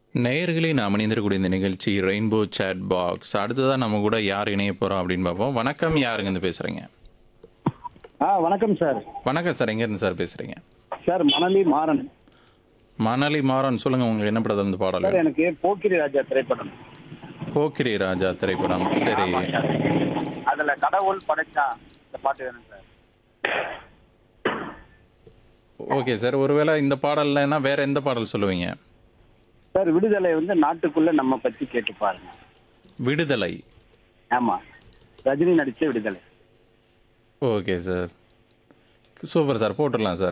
நேயர்களே நாம் இணைந்திருக்கக்கூடிய இந்த நிகழ்ச்சி ரெயின்போ சேட் பாக்ஸ் அடுத்ததான் நம்ம கூட யார் இணைய போறோம் அப்படின்னு பார்ப்போம் வணக்கம் யாருங்க இருந்து பேசுறீங்க ஆ வணக்கம் சார் வணக்கம் சார் எங்க இருந்து சார் பேசுறீங்க சார் மணலி மாறன் மணலி மாறன் சொல்லுங்க உங்களுக்கு என்ன படத்துல இருந்து பாடல் சார் வேணும்? எனக்கு போக்கிரி ராஜா திரைப்படம் போக்கிரி ராஜா திரைப்படம் சரி அதுல கடவுள் படைச்சா இந்த பாட்டு வேணும் சார் ஓகே சார் ஒருவேளை இந்த பாடல்லைன்னா வேற எந்த பாடல் சொல்லுவீங்க சார் விடுதலை வந்து நாட்டுக்குள்ள நம்ம பத்தி கேட்டு பாருங்க விடுதலை ஆமா ரஜினி நடிச்ச Viduthalai okay sir super sir போட்டுடலாம் சார்